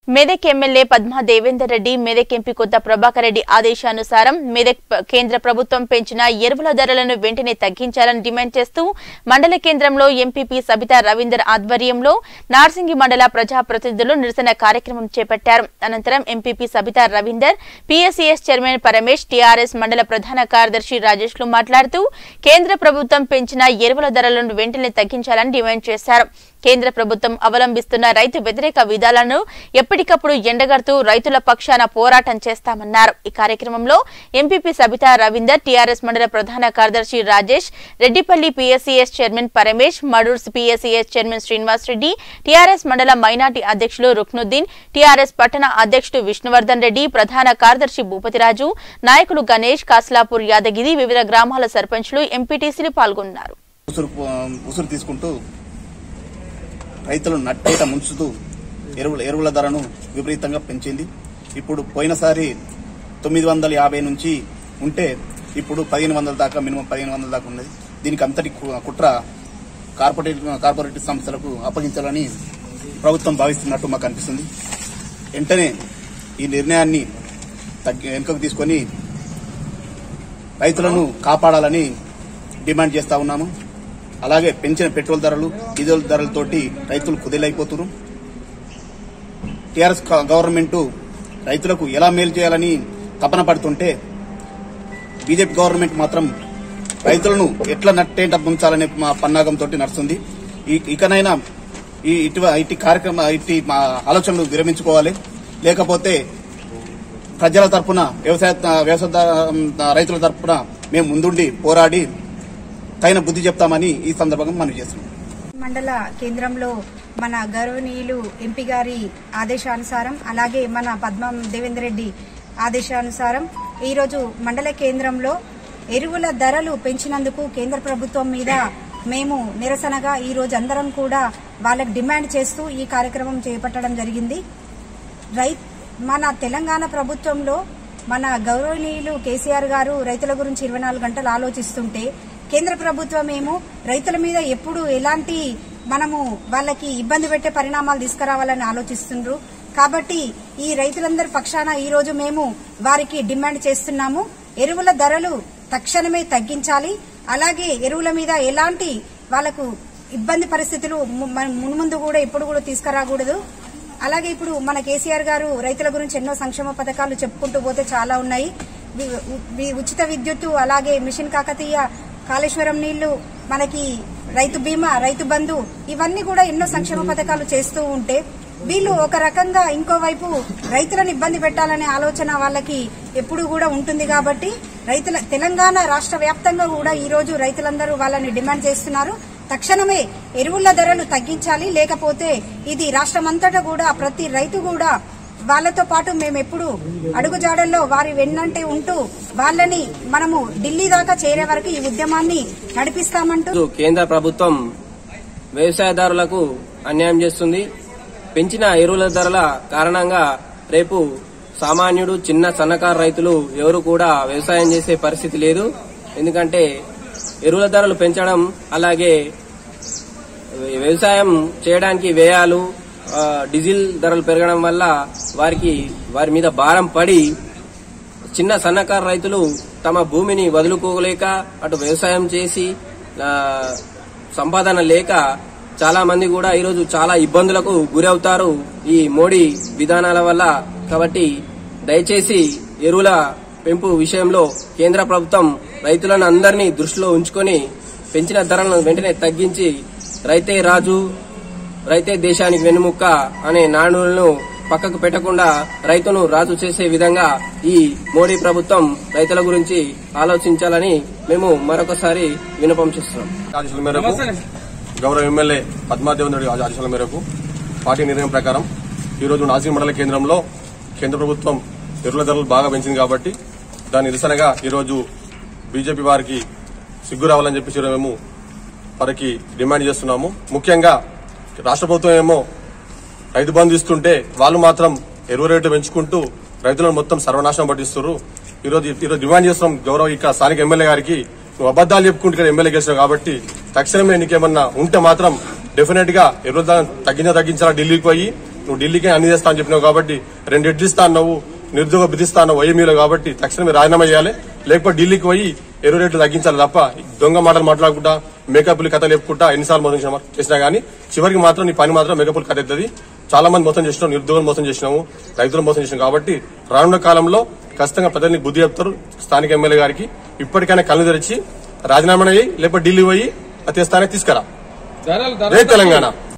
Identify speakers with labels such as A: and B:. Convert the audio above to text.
A: Medak MLA Padma Devender Reddy Medak MP Kotha Prabhakar Reddy ఆదేశానుసారం మెదక్ ప- కేంద్ర ప్రభుత్వం పెంచిన ఎరువుల ధరలను వెంటనే తగ్గించాలని డిమాండ్ చేస్తూ మండల కేంద్రంలో ఎంపీపీ సబితా రవీందర్ ఆధ్వర్యంలో నార్సింగి మండల ప్రజాప్రతినిధులు నిరసన కార్యక్రమం చేపట్టారు అనంతరం MPP Sabitha Ravinder PSCS chairman Paramesh TRS మండల ప్రధాన కార్యదర్శి రాజేష్ లు మాట్లాడుతూ కేంద్ర ప్రభుత్వం పెంచిన ఎరువుల ధరలను వెంటనే తగ్గించాలని డిమాండ్ చేశారు కేంద్ర ప్రభుత్వం అవలంబిస్తున్న రైతు వ్యతిరేక విధాలను ఎప్పటికప్పుడు ఎండగడుతూ రైతుల పక్షాన పోరాటం చేస్తామన్నారు ఈ కార్యక్రమంలో ఎంపీపీ సబితా రవీందర్ టీఆర్ఎస్ మండల ప్రధాన కార్యదర్శి రాజేష్ రెడ్డిపల్లి పీఎస్సీఎస్ చైర్మన్ పరమేష్ మడూర్స్ PSCS chairman Srinivas Reddy TRS మండల మైనార్టీ అధ్యక్షులు రుక్నుద్దీన్ టీఆర్ఎస్ పట్టణ అధ్యక్షుడు విష్ణువర్ధన్ రెడ్డి ప్రధాన కార్యదర్శి భూపతిరాజు నాయకులు గణేష్ కాస్లాపూర్ యాదగిరి వివిధ గ్రామాల సర్పంచ్లు ఎంపీటీసీలు పాల్గొన్నారు
B: ఉసురు ఉసురు తీసుకుంటూ రైతులను నట్టేట ముంచుతూ ఎరువుల ఎరువుల ధరను విపరీతంగా పెంచింది ఇప్పుడు పోయినసారి తొమ్మిది వందల యాభై నుంచి ఉంటే ఇప్పుడు పదిహేను వందల దాకా మినిమం పదిహేను వందల దాకా ఉన్నది దీనికి అంతటి కు- కుట్ర కార్పొరేట్ కార్పొరేట్ సంస్థలకు అప్పగించాలని ప్రభుత్వం భావిస్తున్నట్టు మాకు అనిపిస్తుంది వెంటనే ఈ నిర్ణయాన్ని తగ్గి వెనుకకు తీసుకొని రైతులను కాపాడాలని డిమాండ్ చేస్తా ఉన్నాము అలాగే పెంచిన పెట్రోల్ ధరలు డీజిల్ ధరలతోటి రైతులు కుదేలైపోతున్నారు టీఆర్ఎస్ గవర్నమెంట్ రైతులకు ఎలా మేలు చేయాలని తపన పడుతుంటే బీజేపీ గవర్నమెంట్ మాత్రం రైతులను ఎట్లా నట్టేంట ఉంచాలనే మా పన్నాగంతో నడుస్తుంది ఈ- ఇకనైనా ఈ ఇటు ఇటు కార్యక్రమ ఇటు మా ఆలోచనలు విరమించుకోవాలి లేకపోతే ప్రజల తరపున వ్యవసాయ వ్యవసాయ రైతుల తరపున మేము ముందుండి పోరాడి తగిన బుద్ధి చెప్తామని ఈ సందర్భంగా మనం చేస్తున్నాం
C: మండల కేంద్రంలో మన గౌరవనీయులు ఎంపీ గారి ఆదేశానుసారం అలాగే మన పద్మం దేవేందర్ రెడ్డి ఆదేశానుసారం ఈరోజు మండల కేంద్రంలో ఎరువుల ధరలు పెంచినందుకు కేంద్ర ప్రభుత్వం మీద మేము నిరసనగా ఈ రోజు అందరం కూడా వాళ్ళకి డిమాండ్ చేస్తూ ఈ కార్యక్రమం చేపట్టడం జరిగింది రై మన తెలంగాణ ప్రభుత్వంలో మన గౌరవనీయులు కేసీఆర్ గారు రైతుల గురించి ఇరవై నాలుగు గంటలు ఆలోచిస్తుంటే కేంద్ర ప్రభుత్వం ఏమో రైతుల మీద ఎప్పుడు ఎలాంటి మనము వాళ్ళకి ఇబ్బంది పెట్టే పరిణామాలు తీసుకురావాలని ఆలోచిస్తుండ్రు కాబట్టి ఈ రైతులందరి పక్షాన ఈ రోజు మేము వారికి డిమాండ్ చేస్తున్నాము ఎరువుల ధరలు తక్షణమే తగ్గించాలి అలాగే ఎరువుల మీద ఎలాంటి వాళ్ళకు ఇబ్బంది పరిస్థితులు ము- మన మున్ముందు కూడా ఎప్పుడు కూడా తీసుకురాకూడదు అలాగే ఇప్పుడు మన కేసీఆర్ గారు రైతుల గురించి ఎన్నో సంక్షేమ పథకాలు చెప్పుకుంటూ పోతే చాలా ఉన్నాయి వి- వి- ఉచిత విద్యుత్తు అలాగే మిషన్ కాకతీయ కాళేశ్వరం నీళ్లు మనకి రైతు బీమా రైతు బంధు ఇవన్నీ కూడా ఎన్నో సంక్షేమ పథకాలు చేస్తూ ఉంటే వీళ్ళు ఒక రకంగా ఇంకోవైపు రైతులను ఇబ్బంది పెట్టాలనే ఆలోచన వాళ్ళకి ఎప్పుడు కూడా ఉంటుంది కాబట్టి రైతుల తెలంగాణ రాష్ట్ర వ్యాప్తంగా కూడా ఈ రోజు రైతులందరూ వాళ్ళని డిమాండ్ చేస్తున్నారు తక్షణమే ఎరువుల ధరలు తగ్గించాలి లేకపోతే ఇది రాష్ట్రమంతటా కూడా ప్రతి రైతు కూడా వాళ్ళతో పాటు మేము ఎప్పుడు అడుగుజాడల్లో వారి వెన్నంటే ఉంటూ వాళ్ళని మనము ఢిల్లీ దాకా చేరే వరకు ఈ ఉద్యమాన్ని నడిపిస్తామంటూ
D: ఈరోజు కేంద్ర ప్రభుత్వం వ్యవసాయదారులకు అన్యాయం చేస్తుంది పెంచిన ఎరువుల ధరల కారణంగా రేపు సామాన్యుడు చిన్న సన్నకారు రైతులు ఎవరు కూడా వ్యవసాయం చేసే పరిస్థితి లేదు ఎందుకంటే ఎరువుల ధరలు పెంచడం అలాగే వ్యవసాయం చేయడానికి వ్యయాలు ఆ, డీజిల్ ధరలు పెరగడం వల్ల వారికి వారి మీద భారం పడి చిన్న సన్నకారు రైతులు తమ భూమిని వదులుకోలేక అటు వ్యవసాయం చేసి ఆ, సంపాదన లేక చాలా మంది కూడా ఈరోజు చాలా ఇబ్బందులకు గురవుతారు ఈ మోడీ విధానాల వల్ల కాబట్టి దయచేసి ఎరువుల పెంపు విషయంలో కేంద్ర ప్రభుత్వం రైతులను అందరినీ దృష్టిలో ఉంచుకొని పెంచిన ధరలను వెంటనే తగ్గించి రైతే రాజు రైతే దేశానికి వెన్నుముక్క అనే నానులను పక్కకు పెట్టకుండా రైతును రాజు చేసే విధంగా ఈ మోడీ ప్రభుత్వం రైతుల గురించి ఆలోచించాలని మేము మరొకసారి వినపం చేస్తున్నాం
E: ఆదేశాల మేరకు గౌరవ ఎమ్మెల్యే పద్మాదేవన్ రెడ్డి ఆదేశాల మేరకు పార్టీ నిర్ణయం ప్రకారం ఈ రోజు నాసిక్ మండల కేంద్రంలో కేంద్ర ప్రభుత్వం ఎరువుల ధరలు బాగా పెంచింది కాబట్టి దాని నిరసనగా ఈ రోజు బీజేపీ వారికి సిగ్గు రావాలని చెప్పేసి ఈరోజు మేము వారికి డిమాండ్ చేస్తున్నాము ముఖ్యంగా రాష్ట్ర ప్రభుత్వం ఏమో రైతు బంధు ఇస్తుంటే వాళ్ళు మాత్రం ఎరువు రేటు పెంచుకుంటూ రైతులను మొత్తం సర్వనాశనం పట్టిస్తున్నారు ఈరోజు ఈరోజు డిమాండ్ చేస్తున్నాం గౌరవ ఇక్కడ స్థానిక ఎమ్మెల్యే గారికి నువ్వు అబద్దాలు చెప్పుకుంటూ ఇక్కడ ఎమ్మెల్యే గెలిచావు కాబట్టి తక్షణమే నీకేమన్నా ఉంటే మాత్రం డెఫినెట్ గా ఎరువుల ధర తగ్గించా తగ్గించాలా ఢిల్లీకి పోయి నువ్వు ఢిల్లీకే అన్ని చేస్తా అని చెప్పినావు కాబట్టి రెండు ఎడ్లు ఇస్తా అన్నావు నిరుద్యోగ బిధిస్తా అన్నావు వైఎంఈలో కాబట్టి తక్షణమే రాజీనామా చేయాలి లేకపోతే ఢిల్లీకి పోయి ఎరువు రేట్లు తగ్గించాలి తప్ప దొంగ మాటలు మాట్లాడుకుంటా మేకప్లు కథలు చెప్పుకుంటా ఎన్నిసార్లు మోసం చేసినా- చేసినా గానీ చివరికి మాత్రం నీ పని మాత్రం మేకప్లు కథ ఎత్తది చాలా మంది మోసం చేసినావు నిరుద్యోగం మోసం చేసినావు రైతులు మోసం చేసినావు కాబట్టి రానున్న కాలంలో ఖచ్చితంగా ప్రజల్ని బుద్ధి చెప్తారు స్థానిక ఎమ్మెల్యే గారికి ఇప్పటికైనా కళ్ళు తెరిచి రాజీనామా అయ్యి లేకపోతే ఢిల్లీ పోయి అతి స్థానానికి తీసుకురా రే తెలంగాణ